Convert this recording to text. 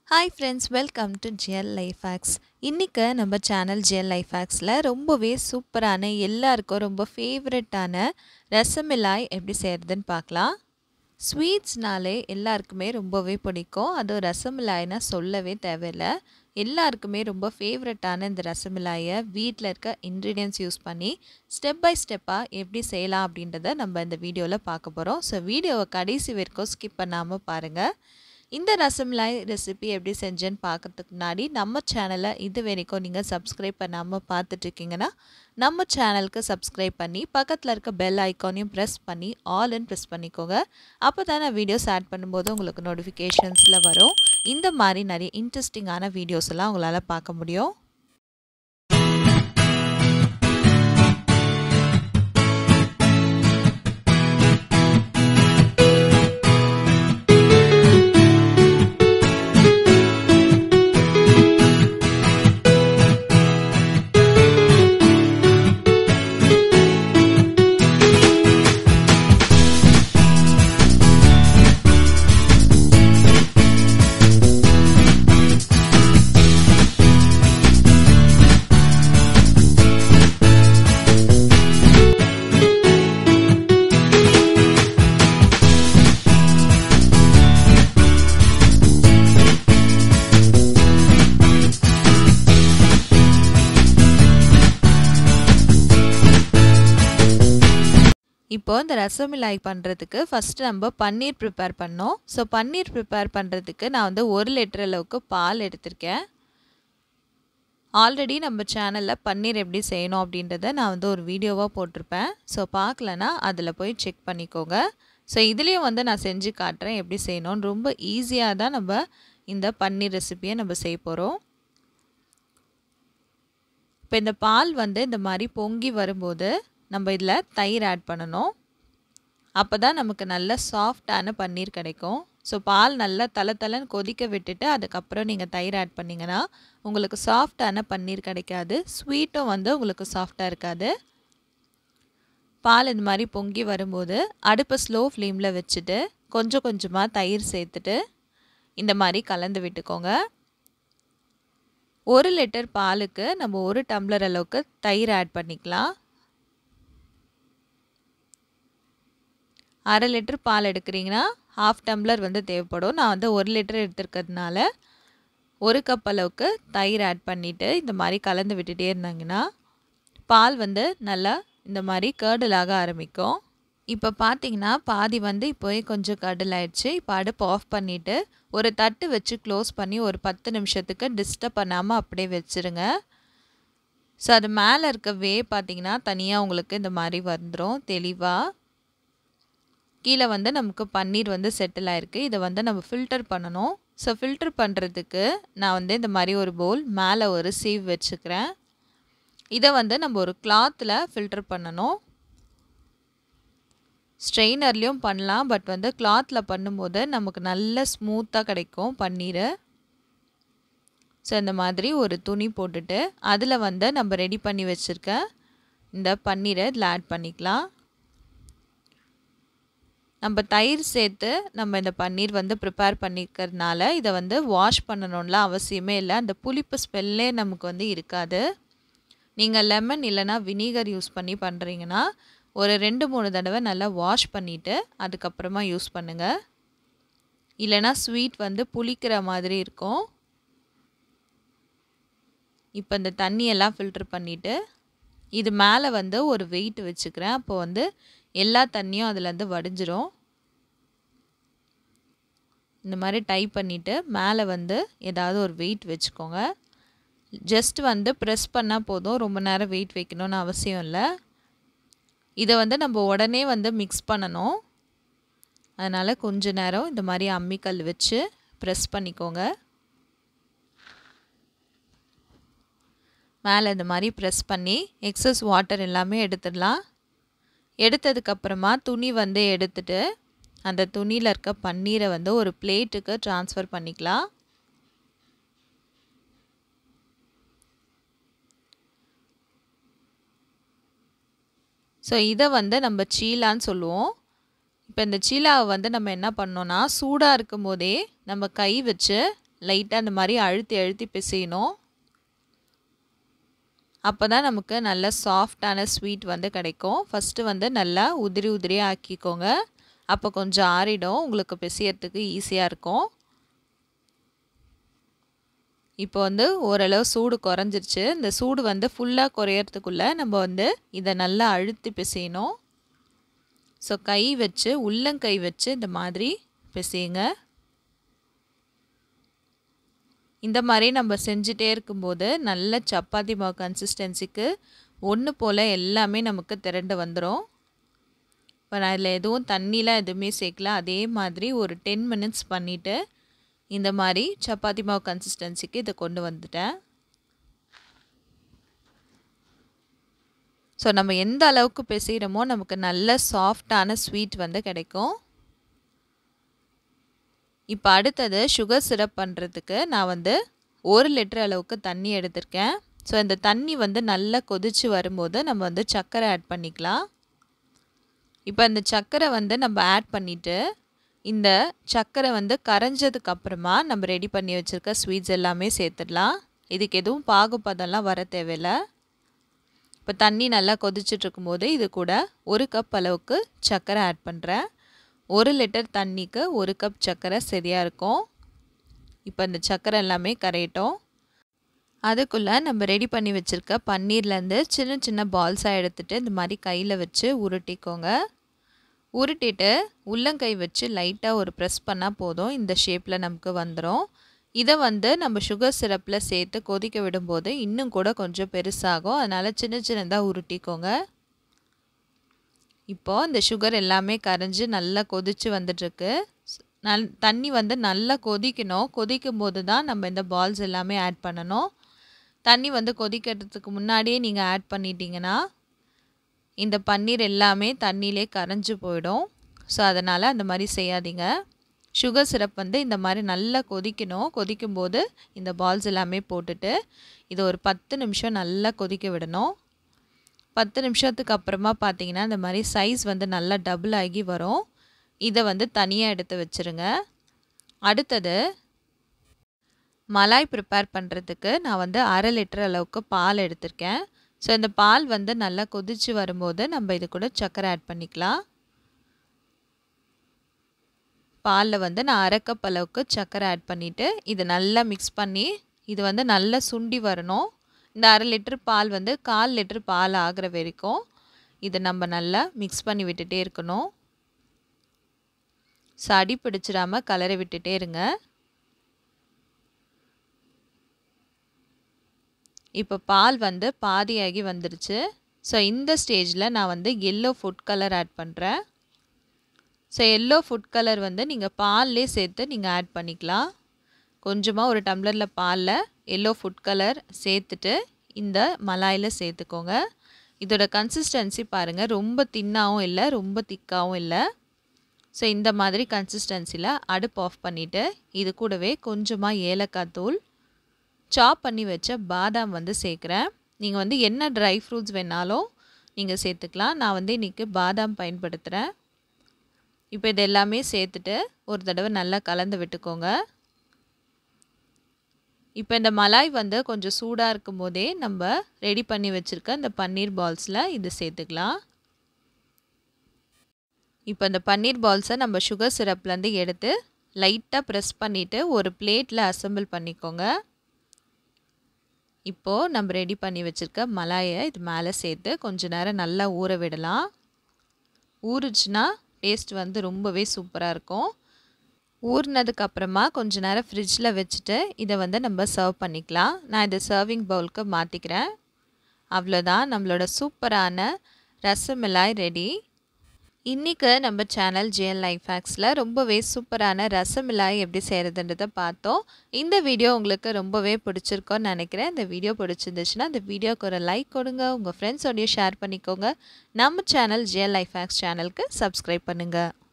hi friends welcome to GL life hacks இன்றைக்கி நம்ம channel GL life ஹேக்ஸில் ரொம்பவே சூப்பரான எல்லாருக்கும் ரொம்ப ஃபேவரட்டான ரசமிலாய் எப்படி செய்கிறதுன்னு பார்க்கலாம் ஸ்வீட்ஸ்னாலே எல்லாருக்குமே ரொம்பவே பிடிக்கும் அதுவும் ரசமிலாய்னா சொல்லவே தேவையில்லை எல்லாருக்குமே ரொம்ப ஃபேவரட்டான இந்த ரசமிலாயை வீட்டில் இருக்க இன்க்ரீடியன்ஸ் யூஸ் பண்ணி ஸ்டெப் பை ஸ்டெப்பாக எப்படி செய்யலாம் அப்படின்றத நம்ம இந்த வீடியோவில் பார்க்க போகிறோம் ஸோ வீடியோவை கடைசி வரைக்கும் ஸ்கிப் பண்ணாமல் பாருங்கள் இந்த ரசமலாய் ரெசிபி எப்படி செஞ்சேன்னு பார்க்கறதுக்கு முன்னாடி நம்ம சேனலை இது வரைக்கும் நீங்கள் சப்ஸ்கிரைப் பண்ணாமல் பார்த்துட்ருக்கீங்கன்னா நம்ம சேனலுக்கு சப்ஸ்கிரைப் பண்ணி பக்கத்தில் இருக்க பெல் ஐக்கானையும் ப்ரெஸ் பண்ணி ஆல்னு ப்ரெஸ் பண்ணிக்கோங்க அப்போ தான் நான் வீடியோஸ் ஆட் பண்ணும்போது உங்களுக்கு நோட்டிஃபிகேஷன்ஸில் வரும் இந்த மாதிரி நிறைய இன்ட்ரெஸ்டிங்கான வீடியோஸ் எல்லாம் உங்களால் பார்க்க முடியும் இப்போது இந்த ரசமிலாய் பண்ணுறதுக்கு ஃபஸ்ட்டு நம்ம பன்னீர் ப்ரிப்பேர் பண்ணோம் ஸோ பன்னீர் ப்ரிப்பேர் பண்ணுறதுக்கு நான் வந்து ஒரு லிட்டர் அளவுக்கு பால் எடுத்திருக்கேன் ஆல்ரெடி நம்ம சேனலில் பன்னீர் எப்படி செய்யணும் அப்படின்றத நான் வந்து ஒரு வீடியோவாக போட்டிருப்பேன் ஸோ பார்க்கலனா அதில் போய் செக் பண்ணிக்கோங்க ஸோ இதுலேயும் வந்து நான் செஞ்சு காட்டுறேன் எப்படி செய்யணும்னு ரொம்ப ஈஸியாக தான் நம்ம இந்த பன்னீர் ரெசிப்பியை நம்ம செய்ய போகிறோம் இப்போ இந்த பால் வந்து இந்த மாதிரி பொங்கி வரும்போது நம்ம இதில் தயிர் ஆட் பண்ணணும் அப்போ தான் நமக்கு நல்ல சாஃப்டான பன்னீர் கிடைக்கும் ஸோ பால் நல்லா தலை தலைன்னு கொதிக்க விட்டுட்டு அதுக்கப்புறம் நீங்கள் தயிர் ஆட் பண்ணிங்கன்னா உங்களுக்கு சாஃப்டான பன்னீர் கிடைக்காது ஸ்வீட்டும் வந்து உங்களுக்கு சாஃப்டாக இருக்காது பால் இந்த மாதிரி பொங்கி வரும்போது அடுப்பை ஸ்லோ ஃப்ளேமில் வச்சுட்டு கொஞ்சம் கொஞ்சமாக தயிர் சேர்த்துட்டு இந்த மாதிரி கலந்து விட்டுக்கோங்க ஒரு லிட்டர் பாலுக்கு நம்ம ஒரு டம்ளர் அளவுக்கு தயிர் ஆட் பண்ணிக்கலாம் அரை லிட்டர் பால் எடுக்கிறீங்கன்னா ஹாஃப் டம்ளர் வந்து தேவைப்படும் நான் வந்து ஒரு லிட்டர் எடுத்துருக்கிறதுனால ஒரு கப் அளவுக்கு தயிர் ஆட் பண்ணிவிட்டு இந்த மாதிரி கலந்து விட்டுட்டே இருந்தாங்கன்னா பால் வந்து நல்லா இந்த மாதிரி கேர்டலாக ஆரம்பிக்கும் இப்போ பார்த்தீங்கன்னா பாதி வந்து இப்போயே கொஞ்சம் கடல் ஆயிடுச்சு இப்போ அடுப்பு ஆஃப் பண்ணிவிட்டு ஒரு தட்டு வச்சு க்ளோஸ் பண்ணி ஒரு பத்து நிமிஷத்துக்கு டிஸ்டர்ப் பண்ணாமல் அப்படியே வச்சுருங்க ஸோ அது மேலே இருக்க வே பார்த்தீங்கன்னா தனியாக உங்களுக்கு இந்த மாதிரி வந்துடும் தெளிவாக கீழே வந்து நமக்கு பன்னீர் வந்து செட்டில் ஆகிருக்கு இதை வந்து நம்ம ஃபில்டர் பண்ணணும் ஸோ ஃபில்டர் பண்ணுறதுக்கு நான் வந்து இந்த மாதிரி ஒரு பவுல் மேலே ஒரு சீவ் வச்சுக்கிறேன் இதை வந்து நம்ம ஒரு கிளாத்தில் ஃபில்டர் பண்ணணும் ஸ்ட்ரெயினர்லேயும் பண்ணலாம் பட் வந்து கிளாத்தில் பண்ணும்போது நமக்கு நல்ல ஸ்மூத்தாக கிடைக்கும் பன்னீர் ஸோ இந்த மாதிரி ஒரு துணி போட்டுட்டு அதில் வந்து நம்ம ரெடி பண்ணி வச்சுருக்க இந்த பன்னீரை இதில் ஆட் பண்ணிக்கலாம் நம்ம தயிர் சேர்த்து நம்ம இந்த பன்னீர் வந்து ப்ரிப்பேர் பண்ணிக்கிறதுனால இதை வந்து வாஷ் பண்ணணும்லாம் அவசியமே இல்லை அந்த புளிப்பு ஸ்மெல்லே நமக்கு வந்து இருக்காது நீங்கள் லெமன் இல்லைனா வினிகர் யூஸ் பண்ணி பண்ணுறீங்கன்னா ஒரு ரெண்டு மூணு தடவை நல்லா வாஷ் பண்ணிவிட்டு அதுக்கப்புறமா யூஸ் பண்ணுங்கள் இல்லைனா ஸ்வீட் வந்து புளிக்கிற மாதிரி இருக்கும் இப்போ இந்த தண்ணியெல்லாம் ஃபில்ட்ரு பண்ணிவிட்டு இது மேலே வந்து ஒரு வெயிட் வச்சுக்கிறேன் அப்போ வந்து எல்லா தண்ணியும் அதுலேருந்து வடிஞ்சிரும் இந்த மாதிரி டைப் பண்ணிவிட்டு மேலே வந்து ஏதாவது ஒரு வெயிட் வச்சுக்கோங்க ஜஸ்ட் வந்து ப்ரெஸ் பண்ணால் போதும் ரொம்ப நேரம் வெயிட் வைக்கணும்னு அவசியம் இல்லை இதை வந்து நம்ம உடனே வந்து மிக்ஸ் பண்ணணும் அதனால் கொஞ்ச நேரம் இந்த மாதிரி அம்மிக்கல் வச்சு ப்ரெஸ் பண்ணிக்கோங்க மேலே இந்த மாதிரி ப்ரெஸ் பண்ணி எக்ஸஸ் வாட்டர் எல்லாமே எடுத்துடலாம் எடுத்ததுக்கப்புறமா துணி வந்து எடுத்துட்டு அந்த துணியில் இருக்க பன்னீரை வந்து ஒரு பிளேட்டுக்கு ட்ரான்ஸ்ஃபர் பண்ணிக்கலாம் ஸோ இதை வந்து நம்ம சீலான்னு சொல்லுவோம் இப்போ இந்த சீலாவை வந்து நம்ம என்ன பண்ணோன்னா சூடாக இருக்கும் போதே நம்ம கை வச்சு லைட்டாக அந்த மாதிரி அழுத்தி அழுத்தி பிசையணும் அப்போ தான் நமக்கு நல்ல சாஃப்டான ஸ்வீட் வந்து கிடைக்கும் ஃபஸ்ட்டு வந்து நல்லா உதிரி உதிரியாக ஆக்கிக்கோங்க அப்போ கொஞ்சம் ஆறிடும் உங்களுக்கு பிசையறதுக்கு ஈஸியாக இருக்கும் இப்போ வந்து ஓரளவு சூடு குறைஞ்சிருச்சு இந்த சூடு வந்து ஃபுல்லாக குறையறதுக்குள்ளே நம்ம வந்து இதை நல்லா அழுத்தி பிசையணும் ஸோ கை வச்சு உள்ளங்கை வச்சு இந்த மாதிரி பிசையுங்க இந்த மாதிரி நம்ம செஞ்சிட்டே இருக்கும்போது நல்ல சப்பாத்தி மாவு கன்சிஸ்டன்சிக்கு ஒன்று போல் எல்லாமே நமக்கு திரண்டு வந்துடும் இப்போ நான் இதில் எதுவும் தண்ணிலாம் எதுவுமே சேர்க்கல அதே மாதிரி ஒரு டென் மினிட்ஸ் பண்ணிவிட்டு இந்த மாதிரி சப்பாத்தி மாவு கன்சிஸ்டன்சிக்கு இதை கொண்டு வந்துட்டேன் ஸோ நம்ம எந்த அளவுக்கு பிசைகிறோமோ நமக்கு நல்ல சாஃப்டான ஸ்வீட் வந்து கிடைக்கும் இப்போ அடுத்தது சுகர் சிரப் பண்ணுறதுக்கு நான் வந்து ஒரு லிட்டர் அளவுக்கு தண்ணி எடுத்திருக்கேன் ஸோ இந்த தண்ணி வந்து நல்லா கொதித்து வரும்போது நம்ம வந்து சர்க்கரை ஆட் பண்ணிக்கலாம் இப்போ இந்த சர்க்கரை வந்து நம்ம ஆட் பண்ணிவிட்டு இந்த சர்க்கரை வந்து கரைஞ்சதுக்கு அப்புறமா நம்ம ரெடி பண்ணி வச்சுருக்க ஸ்வீட்ஸ் எல்லாமே சேர்த்துடலாம் இதுக்கு எதுவும் பாகுபதம்லாம் வர தேவையில்லை இப்போ தண்ணி நல்லா கொதிச்சுட்டு இருக்கும்போது இது கூட ஒரு கப் அளவுக்கு சர்க்கரை ஆட் பண்ணுறேன் ஒரு லிட்டர் தண்ணிக்கு ஒரு கப் சர்க்கரை சரியாக இருக்கும் இப்போ இந்த சர்க்கரை எல்லாமே கரையட்டும் அதுக்குள்ளே நம்ம ரெடி பண்ணி வச்சுருக்க பன்னீர்லேருந்து சின்ன சின்ன பால்ஸாக எடுத்துகிட்டு இந்த மாதிரி கையில் வச்சு உருட்டிக்கோங்க உருட்டிட்டு உள்ளங்கை வச்சு லைட்டாக ஒரு ப்ரெஸ் பண்ணால் போதும் இந்த ஷேப்பில் நமக்கு வந்துடும் இதை வந்து நம்ம சுகர் சிரப்பில் சேர்த்து கொதிக்க விடும்போது இன்னும் கூட கொஞ்சம் பெருசாகும் அதனால் சின்ன சின்னதாக உருட்டிக்கோங்க இப்போது இந்த சுகர் எல்லாமே கரைஞ்சி நல்லா கொதித்து வந்துட்டுருக்கு நல் தண்ணி வந்து நல்லா கொதிக்கணும் கொதிக்கும் போது தான் நம்ம இந்த பால்ஸ் எல்லாமே ஆட் பண்ணணும் தண்ணி வந்து கொதிக்கிறதுக்கு முன்னாடியே நீங்கள் ஆட் பண்ணிட்டீங்கன்னா இந்த பன்னீர் எல்லாமே தண்ணியிலே கரைஞ்சி போயிடும் ஸோ அதனால் அந்த மாதிரி செய்யாதீங்க சுகர் சிரப் வந்து இந்த மாதிரி நல்லா கொதிக்கணும் கொதிக்கும்போது இந்த பால்ஸ் எல்லாமே போட்டுட்டு இதை ஒரு பத்து நிமிஷம் நல்லா கொதிக்க விடணும் பத்து நிமிஷத்துக்கு அப்புறமா பார்த்தீங்கன்னா இந்த மாதிரி சைஸ் வந்து நல்லா டபுள் ஆகி வரும் இதை வந்து தனியாக எடுத்து வச்சுருங்க அடுத்தது மலாய் ப்ரிப்பேர் பண்ணுறதுக்கு நான் வந்து அரை லிட்டர் அளவுக்கு பால் எடுத்திருக்கேன் ஸோ இந்த பால் வந்து நல்லா கொதித்து வரும்போது நம்ம இது கூட சர்க்கரை ஆட் பண்ணிக்கலாம் பாலில் வந்து நான் அரை கப் அளவுக்கு சர்க்கரை ஆட் பண்ணிவிட்டு இதை நல்லா மிக்ஸ் பண்ணி இது வந்து நல்லா சுண்டி வரணும் இந்த அரை லிட்டர் பால் வந்து கால் லிட்டர் பால் ஆகிற வரைக்கும் இதை நம்ம நல்லா மிக்ஸ் பண்ணி விட்டுட்டே இருக்கணும் ஸோ அடி பிடிச்சிடாமல் கலரை விட்டுட்டே இருங்க இப்போ பால் வந்து பாதியாகி வந்துருச்சு ஸோ இந்த ஸ்டேஜில் நான் வந்து எல்லோ ஃபுட் கலர் ஆட் பண்ணுறேன் ஸோ எல்லோ ஃபுட் கலர் வந்து நீங்கள் பால்லே சேர்த்து நீங்கள் ஆட் பண்ணிக்கலாம் கொஞ்சமாக ஒரு டம்ளரில் பாலில் எல்லோ ஃபுட் கலர் சேர்த்துட்டு இந்த மலாயில் சேர்த்துக்கோங்க இதோட கன்சிஸ்டன்சி பாருங்கள் ரொம்ப தின்னாகவும் இல்லை ரொம்ப திக்காகவும் இல்லை ஸோ இந்த மாதிரி கன்சிஸ்டன்சியில் அடுப்பு ஆஃப் பண்ணிவிட்டு இது கூடவே கொஞ்சமாக ஏலக்காய் தூள் சாப் பண்ணி வச்ச பாதாம் வந்து சேர்க்குறேன் நீங்கள் வந்து என்ன ட்ரை ஃப்ரூட்ஸ் வேணாலும் நீங்கள் சேர்த்துக்கலாம் நான் வந்து இன்றைக்கி பாதாம் பயன்படுத்துகிறேன் இப்போ இது எல்லாமே சேர்த்துட்டு ஒரு தடவை நல்லா கலந்து விட்டுக்கோங்க இப்போ இந்த மலாய் வந்து கொஞ்சம் சூடாக இருக்கும் போதே நம்ம ரெடி பண்ணி வச்சுருக்க இந்த பன்னீர் பால்ஸில் இது சேர்த்துக்கலாம் இப்போ இந்த பன்னீர் பால்ஸை நம்ம சுகர் சிரப்லேருந்து எடுத்து லைட்டாக ப்ரெஸ் பண்ணிவிட்டு ஒரு பிளேட்டில் அசம்பிள் பண்ணிக்கோங்க இப்போது நம்ம ரெடி பண்ணி வச்சுருக்க மலாயை இது மேலே சேர்த்து கொஞ்ச நேரம் நல்லா ஊற விடலாம் ஊறுச்சுன்னா டேஸ்ட் வந்து ரொம்பவே சூப்பராக இருக்கும் ஊறினதுக்கு அப்புறமா கொஞ்ச நேரம் ஃப்ரிட்ஜில் வச்சுட்டு இதை வந்து நம்ம சர்வ் பண்ணிக்கலாம் நான் இதை சர்விங் பவுலுக்கு மாற்றிக்கிறேன் அவ்வளோதான் நம்மளோட சூப்பரான ரசமலாய் ரெடி இன்றைக்கி நம்ம சேனல் ஜிஎல் லைஃப் ஹேக்ஸில் ரொம்பவே சூப்பரான ரசமிலாய் எப்படி செய்கிறதுன்றதை பார்த்தோம் இந்த வீடியோ உங்களுக்கு ரொம்பவே பிடிச்சிருக்கோன்னு நினைக்கிறேன் இந்த வீடியோ பிடிச்சிருந்துச்சுன்னா இந்த வீடியோக்கு ஒரு லைக் கொடுங்க உங்கள் ஃப்ரெண்ட்ஸோடையும் ஷேர் பண்ணிக்கோங்க நம்ம சேனல் ஜிஎல் லைஃப் ஹேக்ஸ் சேனலுக்கு சப்ஸ்கிரைப் பண்ணுங்கள்